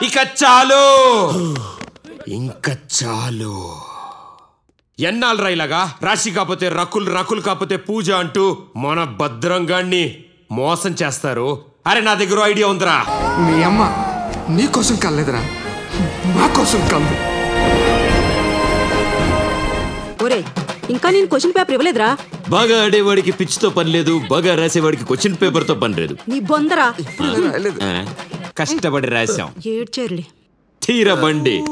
ఇక చాలు ఇంకా చాలు ఎన్నాళ్ళు రైలాగా రాశి కాకపోతే రకులు రకులు కాకపోతే పూజ అంటూ మన భద్రంగాన్ని మోసం చేస్తారు అరే నా దగ్గర ఐడియా ఉందిరా మీ అమ్మ నీ కోసం కలలేదురా మా కోసం కలదు ఒరే ఇంకా నేను క్వశ్చన్ పేపర్ ఇవ్వలేదురా బాగా ఆడేవాడికి పిచ్చితో పని లేదు బాగా రాసేవాడికి క్వశ్చన్ పేపర్తో పని లేదు నీ బొందరా రాయలేదు ఆ, కష్టపడి రాశాం ఏడ్చేరులే తీర బండి